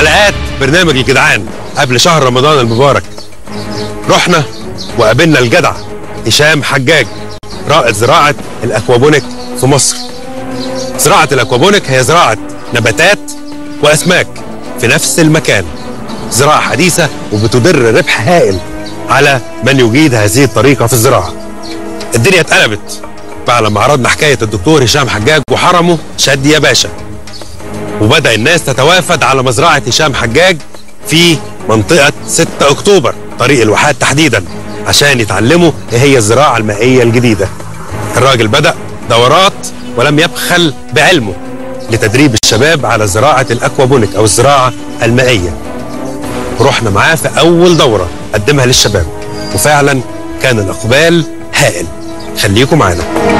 حلقات برنامج الجدعان قبل شهر رمضان المبارك رحنا وقابلنا الجدع هشام حجاج رائد زراعة الأكوابونيك في مصر زراعة الأكوابونيك هي زراعة نباتات وأسماك في نفس المكان زراعة حديثة وبتدر ربح هائل على من يجيد هذه الطريقة في الزراعة الدنيا اتقلبت بعد لما عرضنا حكاية الدكتور هشام حجاج وحرمه شد يا باشا وبدأ الناس تتوافد على مزرعة هشام حجاج في منطقة 6 أكتوبر طريق الواحات تحديدا عشان يتعلموا ايه هي الزراعة المائية الجديدة الراجل بدأ دورات ولم يبخل بعلمه لتدريب الشباب على زراعة الأكوابونيك أو الزراعة المائية رحنا معاه في أول دورة قدمها للشباب وفعلا كان الإقبال هائل خليكم معانا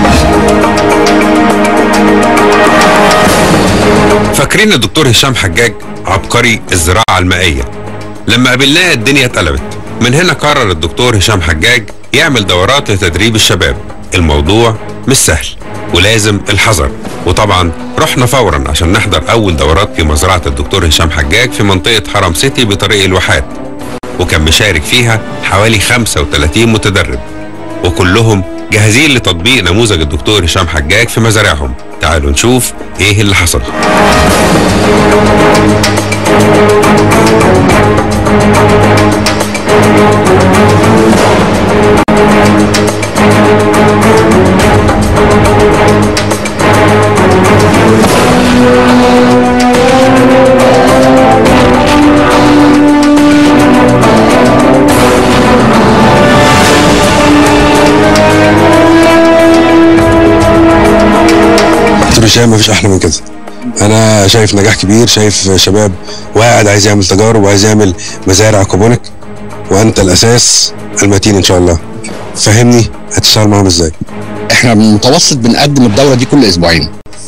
فاكرين الدكتور هشام حجاج عبقري الزراعة المائية لما قابلناه الدنيا اتقلبت من هنا قرر الدكتور هشام حجاج يعمل دورات لتدريب الشباب الموضوع مش سهل ولازم الحذر وطبعا رحنا فورا عشان نحضر اول دورات في مزرعة الدكتور هشام حجاج في منطقة حرم سيتي بطريق الواحات وكان مشارك فيها حوالي 35 متدرب وكلهم جاهزين لتطبيق نموذج الدكتور هشام حجاج في مزارعهم تعالوا نشوف ايه اللي حصل دكتور هشام مفيش احلى من كده انا شايف نجاح كبير شايف شباب واحد عايز يعمل تجارب وعايز يعمل مزارع كوبونيك وانت الاساس المتين ان شاء الله فهمني هتشتغل معاهم ازاي احنا متوسط بنقدم الدوره دي كل اسبوعين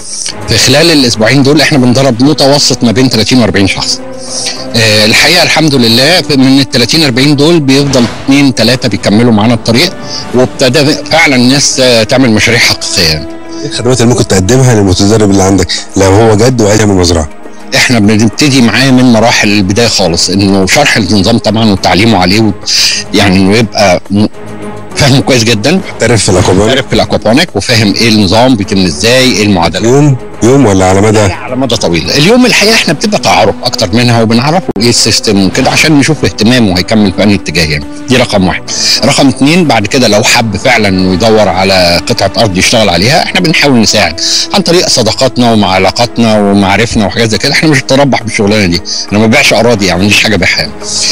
في خلال الاسبوعين دول احنا بندرب متوسط ما بين 30 و 40 شخص آه، الحقيقه الحمد لله من ال 30 40 دول بيفضل اثنين ثلاثه بيكملوا معانا الطريق وابتدى فعلا الناس آه، تعمل مشاريع حقيقيه يعني. ايه الخدمات اللي ممكن تقدمها للمتدرب اللي عندك لو هو جد وعايز يعمل مزرعه احنا بنبتدي معاه من مراحل البدايه خالص انه شرح النظام طبعا وتعليمه عليه و... يعني انه يبقى م... فاهمه كويس جدا تعرف في الاكوابونيك عارف في الاكوابونيك وفاهم ايه النظام بيتم ازاي ايه المعادلات يوم يوم ولا على مدى على مدى طويل اليوم الحقيقه احنا بتبقى تعارف اكتر منها وبنعرفه ايه السيستم وكده عشان نشوف اهتمامه هيكمل في انهي اتجاه يعني دي رقم واحد رقم اتنين بعد كده لو حب فعلا انه يدور على قطعه ارض يشتغل عليها احنا بنحاول نساعد عن طريق صداقاتنا وعلاقاتنا ومعارفنا وحاجات زي كده احنا مش بنتربح بالشغلانه دي انا ما ببيعش اراضي يعني ما عنديش حاجه بيعها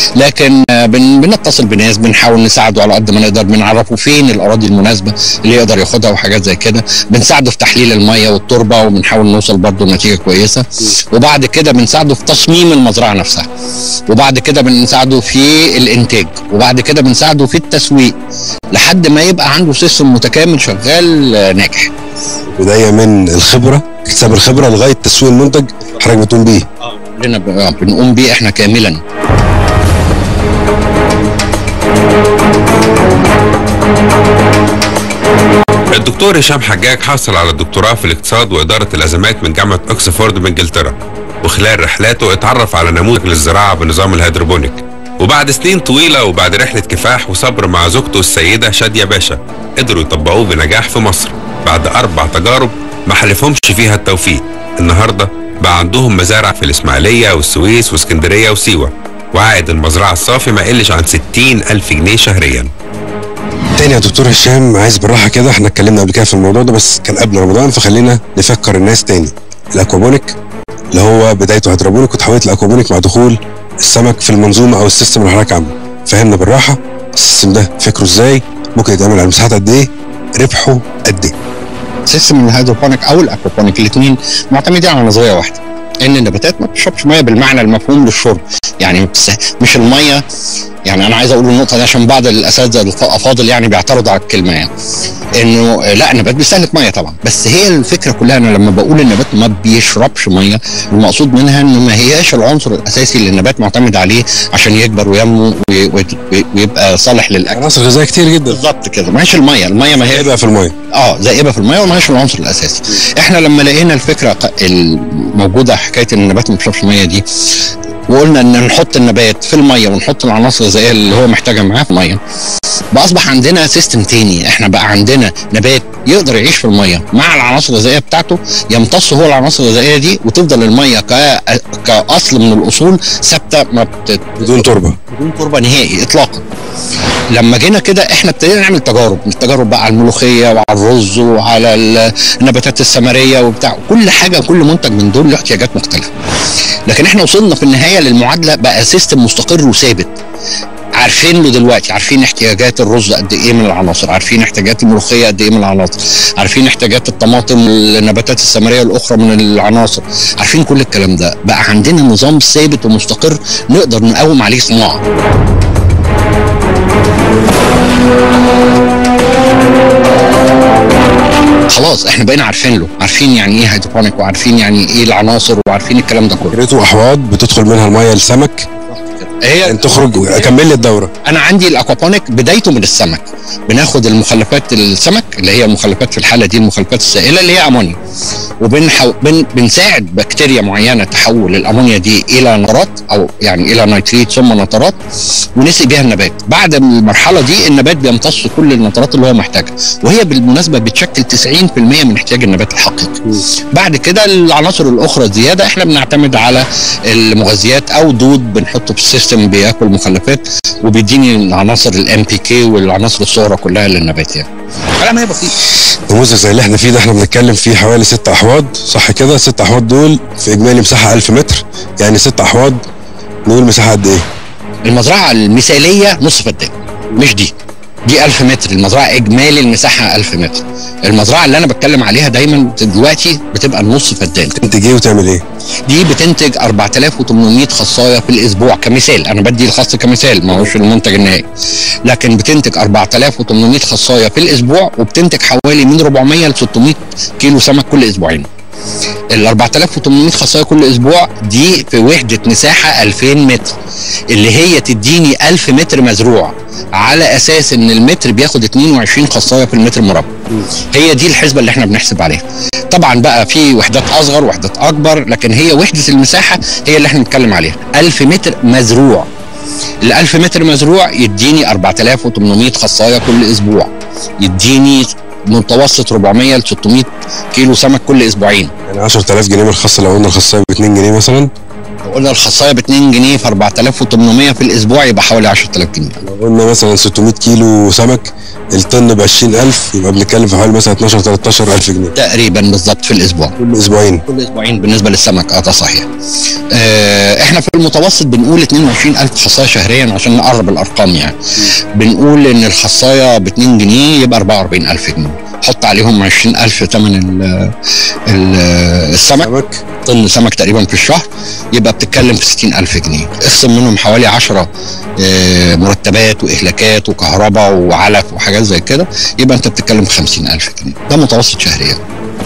لكن آه، بن بنتصل بناس بنحاول نساعده على قد ما نقدر بنعرفه فين الاراضي المناسبه اللي يقدر ياخدها وحاجات زي كده بنساعده في تحليل الميه والتربه وبنحاول نوصل برضه لنتيجه كويسه وبعد كده بنساعده في تصميم المزرعه نفسها وبعد كده بنساعده في الانتاج وبعد كده بنساعده في التسويق لحد ما يبقى عنده سيستم متكامل شغال آه، ناجح بدايه من الخبره اكتساب الخبره لغايه تسويق المنتج حضرتك بتقوم بيه كلنا ب- آه، بنقوم بيه احنا كاملا الدكتور هشام حجاج حصل على الدكتوراه في الاقتصاد وإدارة الأزمات من جامعة أكسفورد بإنجلترا وخلال رحلاته اتعرف على نموذج للزراعة بنظام الهيدروبونيك وبعد سنين طويلة وبعد رحلة كفاح وصبر مع زوجته السيدة شادية باشا قدروا يطبقوه بنجاح في مصر بعد أربع تجارب ما حلفهمش فيها التوفيق النهاردة بقى عندهم مزارع في الإسماعيلية والسويس واسكندرية وسيوة وعائد المزرعة الصافي ما يقلش عن 60 ألف جنيه شهرياً تاني يا دكتور هشام عايز بالراحه كده احنا اتكلمنا قبل كده في الموضوع ده بس كان قبل رمضان فخلينا نفكر الناس تاني الاكوابونيك اللي هو بدايته هيدروبونيك وتحولت لاكوابونيك مع دخول السمك في المنظومه او السيستم اللي حضرتك عامله فهمنا بالراحه السيستم ده فكره ازاي ممكن يتعمل على مساحات قد ايه ربحه قد ايه سيستم الهيدروبونيك او الاكوابونيك الاثنين معتمدين على نظريه واحده ان النباتات ما بتشربش ميه بالمعنى المفهوم للشرب يعني بس مش الميه يعني انا عايز اقول النقطه دي عشان بعض الاساتذه الافاضل يعني بيعترضوا على الكلمه يعني انه لا النبات بيستهلك ميه طبعا بس هي الفكره كلها انا لما بقول النبات ما بيشربش ميه المقصود منها انه ما هياش العنصر الاساسي اللي النبات معتمد عليه عشان يكبر وينمو وي- وي- ويبقى صالح للاكل عناصر غذائيه كتير جدا بالظبط كده ما هيش الميه الميه ما هي هيبقى في الميه اه زائبه في الميه وما هيش العنصر الاساسي احنا لما لقينا الفكره ق- الموجوده حكايه ان النبات ما بيشربش ميه دي وقلنا ان نحط النبات في الميه ونحط العناصر الغذائيه اللي هو محتاجها معاه في الميه بقى اصبح عندنا سيستم تاني احنا بقى عندنا نبات يقدر يعيش في الميه مع العناصر الغذائيه بتاعته يمتص هو العناصر الغذائيه دي وتفضل الميه ك... كاصل من الاصول ثابته ما بت... بدون تربه بدون تربه نهائي اطلاقا لما جينا كده احنا ابتدينا نعمل تجارب التجارب بقى على الملوخيه وعلى الرز وعلى ال- النباتات الثمريه وبتاع كل حاجه كل منتج من دول له احتياجات مختلفه لكن احنا وصلنا في النهايه للمعادله بقى سيستم مستقر وثابت عارفين له دلوقتي عارفين احتياجات الرز قد ايه من العناصر عارفين احتياجات الملوخيه قد ايه من العناصر عارفين احتياجات الطماطم النباتات الثمريه الاخرى من العناصر عارفين كل الكلام ده بقى عندنا نظام ثابت ومستقر نقدر نقوم عليه صناعه خلاص احنا بقينا عارفين له عارفين يعني ايه هيدروبونيك وعارفين يعني ايه العناصر وعارفين الكلام ده كله فكرته احواض بتدخل منها الميه السمك هي انت تخرج كمل لي الدوره انا عندي الاكوابونيك بدايته من السمك بناخد المخلفات السمك اللي هي مخلفات في الحاله دي المخلفات السائله اللي هي امونيا وبنحو... بن... بنساعد بكتيريا معينه تحول الامونيا دي الى نترات او يعني الى نيتريت ثم نترات ونسقي بيها النبات بعد المرحله دي النبات بيمتص كل النترات اللي هو محتاجها وهي بالمناسبه بتشكل 90% من احتياج النبات الحقيقي بعد كده العناصر الاخرى الزياده احنا بنعتمد على المغذيات او دود بنحطه في السيستم بياكل مخلفات وبيديني العناصر الام بي كي والعناصر الصغرى كلها للنبات يعني كلام هي بسيط نموذج زي اللي احنا فيه ده احنا بنتكلم فيه حوالي ست احواض صح كده ست احواض دول في اجمالي مساحه 1000 متر يعني ست احواض نقول مساحه قد ايه؟ المزرعه المثاليه نص فدان مش دي دي 1000 متر المزرعه اجمالي المساحه 1000 متر المزرعه اللي انا بتكلم عليها دايما دلوقتي بتبقى النص فدان تنتج ايه وتعمل ايه؟ دي بتنتج 4800 خصايه في الاسبوع كمثال انا بدي الخاص كمثال ما هوش المنتج النهائي لكن بتنتج 4800 خصايه في الاسبوع وبتنتج حوالي من 400 ل 600 كيلو سمك كل اسبوعين ال 4800 خصايه كل اسبوع دي في وحده مساحه 2000 متر اللي هي تديني 1000 متر مزروع على اساس ان المتر بياخد 22 خصايه في المتر مربع هي دي الحسبه اللي احنا بنحسب عليها طبعا بقى في وحدات اصغر وحدات اكبر لكن هي وحده المساحه هي اللي احنا بنتكلم عليها 1000 متر مزروع ال 1000 متر مزروع يديني 4800 خصايه كل اسبوع يديني متوسط 400 ل 600 كيلو سمك كل اسبوعين يعني 10000 جنيه من الخاصه لو قلنا الخاصيه ب 2 جنيه مثلا لو قلنا الخصايه ب 2 جنيه في 4800 في الاسبوع يبقى حوالي 10000 جنيه لو قلنا مثلا 600 كيلو سمك الطن ب 20000 يبقى بنتكلم في حوالي مثلا 12 13000 جنيه تقريبا بالظبط في الاسبوع كل اسبوعين كل اسبوعين بالنسبه للسمك اه ده صحيح. آه احنا في المتوسط بنقول 22000 خصايه شهريا عشان نقرب الارقام يعني. بنقول ان الخصايه ب 2 جنيه يبقى 44000 جنيه. حط عليهم 20000 ثمن ال- ال- السمك سمك طن سمك تقريبا في الشهر يبقى بتتكلم في 60000 جنيه اخصم منهم حوالي 10 آه، مرتبات واهلاكات وكهرباء وعلف وحاجات زي كده يبقى انت بتتكلم في 50000 جنيه ده متوسط شهريا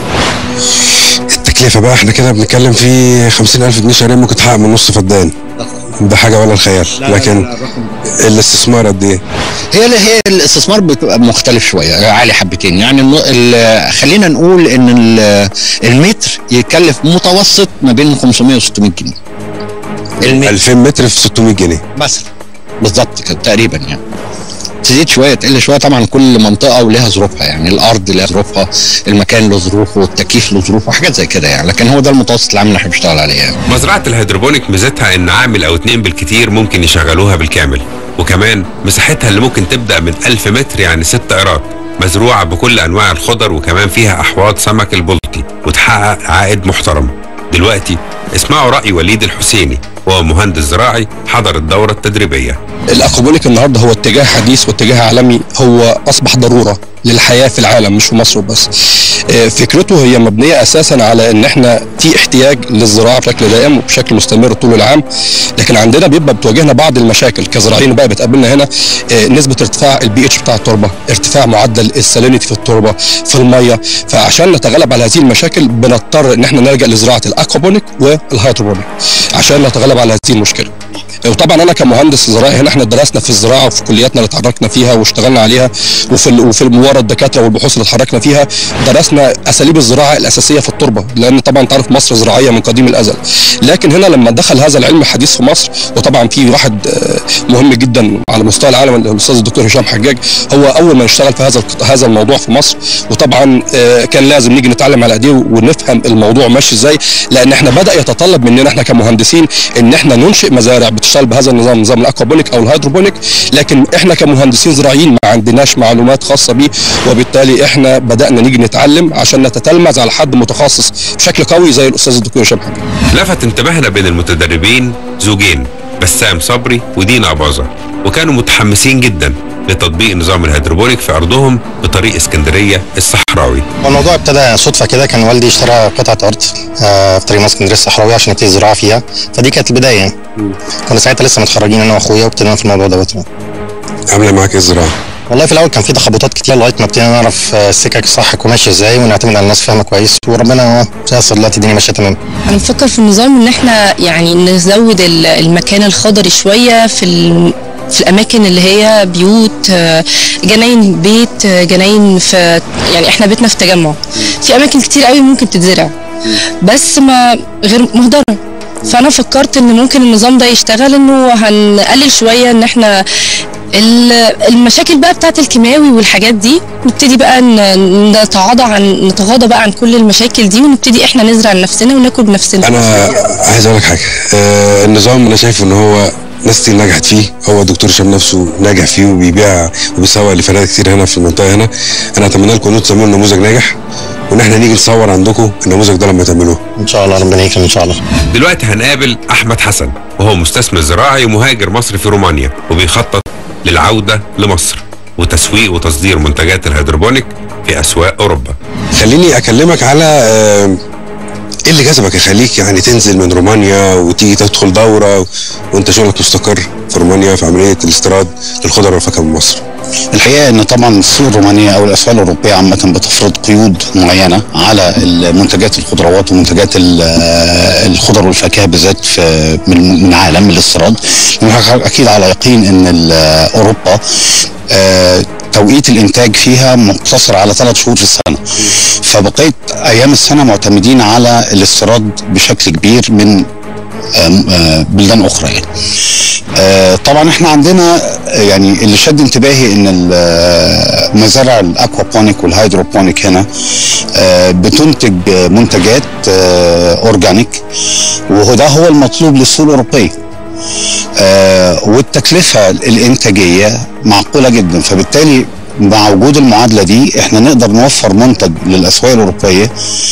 التكلفه بقى احنا كده بنتكلم في 50000 جنيه شهريا ممكن تحقق من نص فدان ده حاجه ولا الخيال لكن الاستثمار قد ايه؟ هي هي الاستثمار بتبقى مختلف شويه عالي حبتين يعني النو- ال- خلينا نقول ان ال- المتر يكلف متوسط ما بين 500 و 600 جنيه المتر 2000 متر في 600 جنيه مثلا بالظبط كده تقريبا يعني تزيد شويه تقل شويه طبعا كل منطقه ولها ظروفها يعني الارض لها ظروفها المكان له ظروفه التكييف له ظروفه حاجات زي كده يعني لكن هو ده المتوسط العام اللي احنا بنشتغل عليه يعني. مزرعة الهيدروبونيك ميزتها ان عامل او اتنين بالكتير ممكن يشغلوها بالكامل وكمان مساحتها اللي ممكن تبدأ من 1000 متر يعني 6 قيراط مزروعة بكل انواع الخضر وكمان فيها احواض سمك البلطي وتحقق عائد محترم دلوقتي اسمعوا رأي وليد الحسيني وهو مهندس زراعي حضر الدورة التدريبية الاكوبونيك النهارده هو اتجاه حديث واتجاه عالمي هو اصبح ضروره للحياه في العالم مش في مصر وبس آه، فكرته هي مبنيه اساسا على ان احنا في احتياج للزراعه بشكل دائم وبشكل مستمر طول العام لكن عندنا بيبقى بتواجهنا بعض المشاكل كزراعيين بقى بتقابلنا هنا آه، نسبه ارتفاع البي اتش بتاع التربه ارتفاع معدل السالينيتي في التربه في الميه فعشان نتغلب على هذه المشاكل بنضطر ان احنا نلجا لزراعه الاكوابونيك والهيدروبونيك عشان نتغلب على هذه المشكله وطبعا انا كمهندس زراعي هنا احنا درسنا في الزراعه وفي كلياتنا اللي اتحركنا فيها واشتغلنا عليها وفي ال- وفي ورا الدكاتره والبحوث اللي اتحركنا فيها درسنا اساليب الزراعه الاساسيه في التربه لان طبعا تعرف مصر زراعيه من قديم الازل لكن هنا لما دخل هذا العلم الحديث في مصر وطبعا في واحد آه، مهم جدا على مستوى العالم الاستاذ الدكتور هشام حجاج هو اول ما اشتغل في هذا الق- هذا الموضوع في مصر وطبعا آه، كان لازم نيجي نتعلم على ايديه ونفهم الموضوع ماشي ازاي لان احنا بدا يتطلب مننا احنا كمهندسين ان احنا ننشئ مزارع بتشتغل بهذا النظام نظام الاكوابونيك او الهيدروبونيك لكن احنا كمهندسين زراعيين ما عندناش معلومات خاصه بيه وبالتالي احنا بدانا نيجي نتعلم عشان نتتلمذ على حد متخصص بشكل قوي زي الاستاذ الدكتور هشام حجاج لفت انتباهنا بين المتدربين زوجين بسام صبري ودينا أباظة وكانوا متحمسين جدا لتطبيق نظام الهيدروبونيك في أرضهم بطريق اسكندرية الصحراوي الموضوع ابتدى صدفه كده كان والدي اشترى قطعه ارض آه، في طريق مصر اسكندريه الصحراوي عشان يبتدي الزراعه فيها فدي كانت البدايه يعني كنا ساعتها لسه متخرجين انا واخويا وابتدينا في الموضوع دوت عامله معاك ايه الزراعه؟ والله في الاول كان في تخبطات كتير لغايه ما ابتدينا نعرف آه، السكك الصح وماشيه ازاي ونعتمد على الناس فاهمه كويس وربنا يسر دلوقتي الدنيا ماشيه تمام انا بفكر في النظام ان احنا يعني نزود ال- المكان الخضري شويه في ال... في الاماكن اللي هي بيوت آه، جناين بيت آه، جناين في يعني احنا بيتنا في تجمع في اماكن كتير قوي ممكن تتزرع بس ما غير مهدره فانا فكرت ان ممكن النظام ده يشتغل انه هنقلل شويه ان احنا ال- المشاكل بقى بتاعت الكيماوي والحاجات دي نبتدي بقى ن- نتغاضى عن نتغاضى بقى عن كل المشاكل دي ونبتدي احنا نزرع لنفسنا وناكل بنفسنا انا عايز اقول لك حاجه آه النظام انا شايف ان هو ناس كتير نجحت فيه هو الدكتور هشام نفسه ناجح فيه وبيبيع وبيسوق لفنادق كتير هنا في المنطقه هنا انا اتمنى لكم ان انتم تعملوا نموذج ناجح وان احنا نيجي نصور عندكم النموذج ده لما تعملوه ان شاء الله ربنا يكرم ان شاء الله دلوقتي هنقابل أحمد حسن وهو مستثمر زراعي ومهاجر مصري في رومانيا وبيخطط للعودة لمصر وتسويق وتصدير منتجات الهيدروبونيك في أسواق أوروبا خليني اكلمك على آه، ايه اللي جذبك يخليك يعني تنزل من رومانيا وتيجي تدخل دوره وانت شغلك مستقر في رومانيا في عمليه الاستيراد للخضر والفاكهه من مصر الحقيقه ان طبعا السوق الرومانيه او الاسواق الاوروبيه عامه بتفرض قيود معينه على المنتجات الخضروات ومنتجات ال- الخضر والفاكهه بالذات في من من عالم الاستيراد لأن إحنا اكيد على يقين ان ال- اوروبا آه، توقيت الانتاج فيها مقتصر على ثلاث شهور في السنه فبقيه ايام السنه معتمدين على الاستيراد بشكل كبير من آم، آه، بلدان اخرى يعني آه، طبعا احنا عندنا آه، يعني اللي شد انتباهي ان ال- آه، مزارع الاكوابونيك والهيدروبونيك هنا آه، بتنتج آه، منتجات آه، اورجانيك وهو ده هو المطلوب للسوق الاوروبيه آه، والتكلفه الانتاجيه معقوله جدا فبالتالي مع وجود المعادله دي احنا نقدر نوفر منتج للاسواق الاوروبيه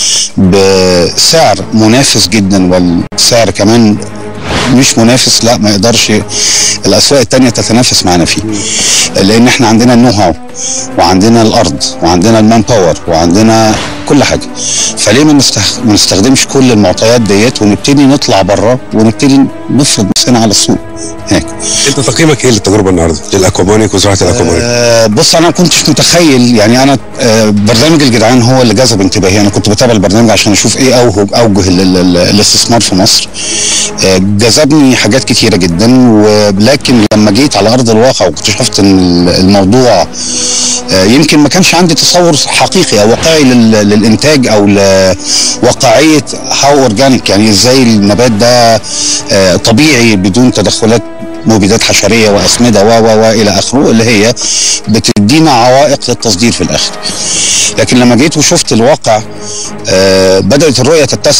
بسعر منافس جدا والسعر كمان مش منافس لا ما يقدرش الاسواق التانية تتنافس معانا فيه لان احنا عندنا النو هاو وعندنا الارض وعندنا المان باور وعندنا كل حاجه فليه ما نستخ- ما نستخدمش كل المعطيات ديت ونبتدي نطلع بره ونبتدي نفرض نفسنا على السوق هناك انت تقييمك ايه للتجربه النهارده للاكوابونيك وزراعه الاكوابونيك آه، بص انا كنتش متخيل يعني انا آه، برنامج الجدعان هو اللي جذب انتباهي انا كنت بتابع البرنامج عشان اشوف ايه اوجه اوجه ال- ال- ال- الاستثمار في مصر آه، جذبني حاجات كتيره جدا ولكن لما جيت على ارض الواقع واكتشفت ان ال- الموضوع آه، يمكن ما كانش عندي تصور حقيقي او واقعي لل- للانتاج او لواقعيه هاو اورجانيك يعني ازاي النبات ده آه، طبيعي بدون تدخلات مبيدات حشريه واسمده و و و الى اخره اللي هي بتدينا عوائق للتصدير في الاخر لكن لما جيت وشفت الواقع آه بدات الرؤيه تتسع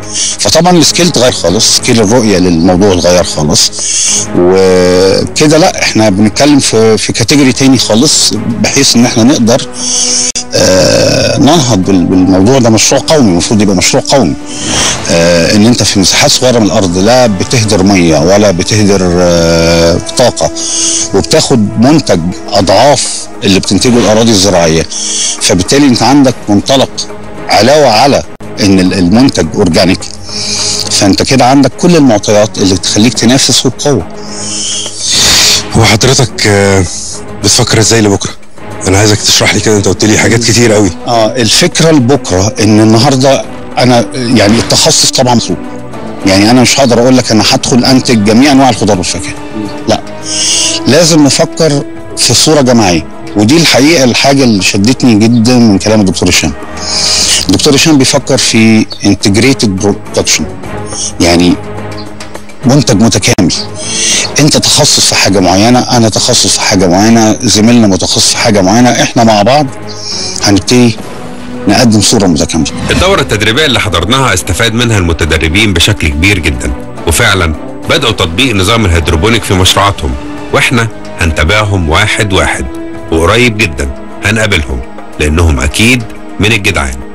فطبعا السكيل اتغير خالص سكيل الرؤيه للموضوع اتغير خالص وكده لا احنا بنتكلم في في كاتيجوري تاني خالص بحيث ان احنا نقدر آه ننهض بال- بالموضوع ده مشروع قومي المفروض يبقى مشروع قومي آه ان انت في مساحات صغيره من الارض لا بتهدر ميه ولا بتهدر آه طاقه وبتاخد منتج اضعاف اللي بتنتجه الاراضي الزراعيه فبالتالي انت عندك منطلق علاوه على ان ال- المنتج اورجانيك فانت كده عندك كل المعطيات اللي تخليك تنافس وبقوه هو حضرتك آه، بتفكر ازاي لبكره انا عايزك تشرح لي كده انت قلت لي حاجات كتير قوي اه الفكره لبكره ان النهارده انا يعني التخصص طبعا مطلوب يعني انا مش هقدر اقول لك انا هدخل انتج جميع انواع الخضار والفاكهه لا لازم نفكر في صوره جماعيه ودي الحقيقه الحاجه اللي شدتني جدا من كلام الدكتور هشام الدكتور هشام بيفكر في انتجريتد برودكشن يعني منتج متكامل انت تخصص في حاجه معينه انا تخصص في حاجه معينه زميلنا متخصص في حاجه معينه احنا مع بعض هنبتدي نقدم صوره متكامله الدورة التدريبية اللي حضرناها استفاد منها المتدربين بشكل كبير جدا وفعلا بدأوا تطبيق نظام الهيدروبونيك في مشروعاتهم واحنا هنتابعهم واحد واحد وقريب جدا هنقابلهم لأنهم أكيد من الجدعان